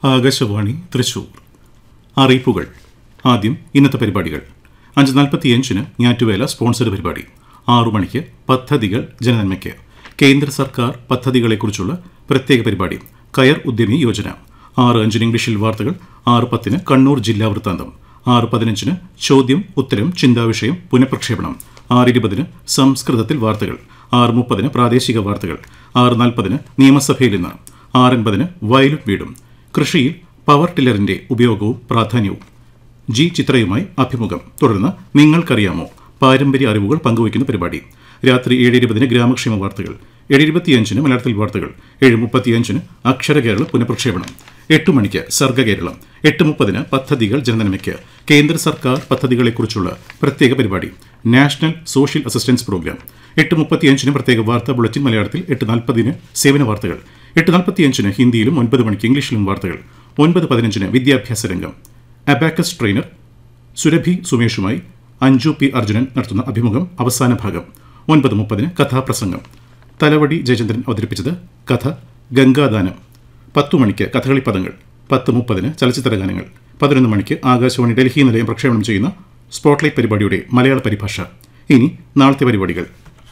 ആകാശവാണി തൃശൂർ അറിയിപ്പുകൾ ആദ്യം ഇന്നത്തെ പരിപാടികൾ അഞ്ച് നാൽപ്പത്തിയഞ്ചിന് ഞാറ്റുവേല സ്പോൺസർഡ് പരിപാടി ആറു മണിക്ക് പദ്ധതികൾ ജനനന്മയ്ക്ക് കേന്ദ്ര സർക്കാർ പദ്ധതികളെക്കുറിച്ചുള്ള പ്രത്യേക പരിപാടി കയർ ഉദ്യമി യോജന ആറ് അഞ്ചിന് ഇംഗ്ലീഷിൽ വാർത്തകൾ ആറ് പത്തിന് കണ്ണൂർ ജില്ലാ വൃത്താന്തം ആറ് പതിനഞ്ചിന് ചോദ്യം ഉത്തരം ചിന്താവിഷയം പുനഃപ്രക്ഷേപണം ആറ് ഇരുപതിന് സംസ്കൃതത്തിൽ വാർത്തകൾ ആറ് മുപ്പതിന് പ്രാദേശിക വാർത്തകൾ ആറ് നാൽപ്പതിന് നിയമസഭയിൽ നിന്ന് ആറ് എൺപതിന് വയലും വീടും കൃഷിയിൽ പവർ ടില്ലറിന്റെ ഉപയോഗവും പ്രാധാന്യവും ജി ചിത്രയുമായി അഭിമുഖം തുടർന്ന് നിങ്ങൾക്കറിയാമോ പാരമ്പര്യ അറിവുകൾ പങ്കുവയ്ക്കുന്ന പരിപാടി രാത്രി ഏഴ് ഇരുപതിന് ഗ്രാമക്ഷേമ വാർത്തകൾ ഏഴ് ഇരുപത്തിയഞ്ചിന് മലയാളത്തിൽ വാർത്തകൾ ഏഴ് മുപ്പത്തിയഞ്ചിന് അക്ഷര കേരളം പുനഃപ്രക്ഷേപണം എട്ട് മണിക്ക് സർഗ കേരളം എട്ട് മുപ്പതിന് പദ്ധതികൾ ജനനന്മയ്ക്ക് കേന്ദ്ര സർക്കാർ പദ്ധതികളെക്കുറിച്ചുള്ള പ്രത്യേക പരിപാടി നാഷണൽ സോഷ്യൽ അസിസ്റ്റൻസ് പ്രോഗ്രാം എട്ട് മുപ്പത്തിയഞ്ചിന് പ്രത്യേക വാർത്താ ബുള്ളറ്റിൻ മലയാളത്തിൽ എട്ട് നാൽപ്പതിന് സേവന വാർത്തകൾ എട്ട് നാൽപ്പത്തിയഞ്ചിന് ഹിന്ദിയിലും ഒൻപത് മണിക്ക് ഇംഗ്ലീഷിലും വാർത്തകൾ ഒൻപത് പതിനഞ്ചിന് വിദ്യാഭ്യാസ രംഗം അബാക്കസ് ട്രെയിനർ സുരഭി സുമേഷുമായി അഞ്ജു പി അർജുനൻ നടത്തുന്ന അഭിമുഖം അവസാന ഭാഗം ഒൻപത് മുപ്പതിന് കഥാപ്രസംഗം തലവടി ജയചന്ദ്രൻ അവതരിപ്പിച്ചത് കഥ ഗംഗാദാനം പത്തു മണിക്ക് കഥകളി പദങ്ങൾ പത്ത് മുപ്പതിന് ചലച്ചിത്ര ഗാനങ്ങൾ പതിനൊന്ന് മണിക്ക് ആകാശവാണി ഡൽഹി നിലയം പ്രക്ഷേപണം ചെയ്യുന്ന സ്പോട്ട്ലൈറ്റ് പരിപാടിയുടെ മലയാള പരിഭാഷ ഇനി നാളത്തെ പരിപാടികൾ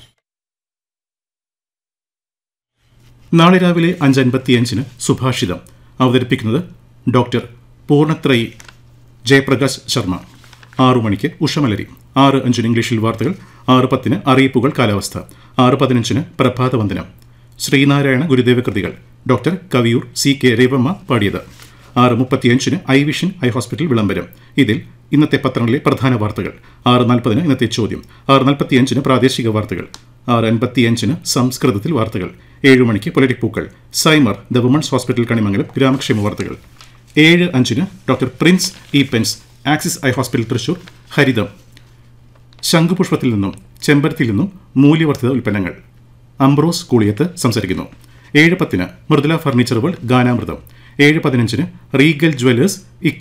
നാളെ രാവിലെ അഞ്ച് അൻപത്തിയഞ്ചിന് സുഭാഷിതം അവതരിപ്പിക്കുന്നത് ഡോക്ടർ പൂർണ്ണത്രയി ജയപ്രകാശ് ശർമ്മ ആറു മണിക്ക് ഉഷമലരി ആറ് അഞ്ചിന് ഇംഗ്ലീഷിൽ വാർത്തകൾ ആറ് പത്തിന് അറിയിപ്പുകൾ കാലാവസ്ഥ ആറ് പതിനഞ്ചിന് പ്രഭാതവന്ദനം ശ്രീനാരായണ ഗുരുദേവ കൃതികൾ doctor Kaviyoor C K Revamma പാടിയത് ആറ് മുപ്പത്തിയഞ്ചിന് ഐ വിഷൻ ഐ ഹോസ്പിറ്റൽ വിളംബരം ഇതിൽ ഇന്നത്തെ പത്രങ്ങളിലെ പ്രധാന വാർത്തകൾ ആറ് നാൽപ്പതിന് ഇന്നത്തെ ചോദ്യം ആറ് നാൽപ്പത്തിയഞ്ചിന് പ്രാദേശിക വാർത്തകൾ ആറ് അൻപത്തിയഞ്ചിന് സംസ്കൃതത്തിൽ വാർത്തകൾ ഏഴ് മണിക്ക് പൊലരിപ്പൂക്കൾ Saimar the women's hospital Kanimangalam ഗ്രാമക്ഷേമ വാർത്തകൾ ഏഴ് അഞ്ചിന് ഡോക്ടർ പ്രിൻസ് ഇ പെൻസ് ആക്സിസ് ഐ ഹോസ്പിറ്റൽ തൃശൂർ ഹരിതം ശംഖുപുഷ്പത്തിൽ നിന്നും ചെമ്പരത്തിയിൽ നിന്നും മൂല്യവർദ്ധിത ഉൽപ്പന്നങ്ങൾ അംബ്രോസ് കൂളിയത്ത് സംസാരിക്കുന്നു ഏഴ് പത്തിന് മൃദുല ഫർണിച്ചർ വേൾഡ് ഗാനാമൃതം ഏഴ് പതിനഞ്ചിന് റീഗൽ ജ്വല്ലേഴ്സ്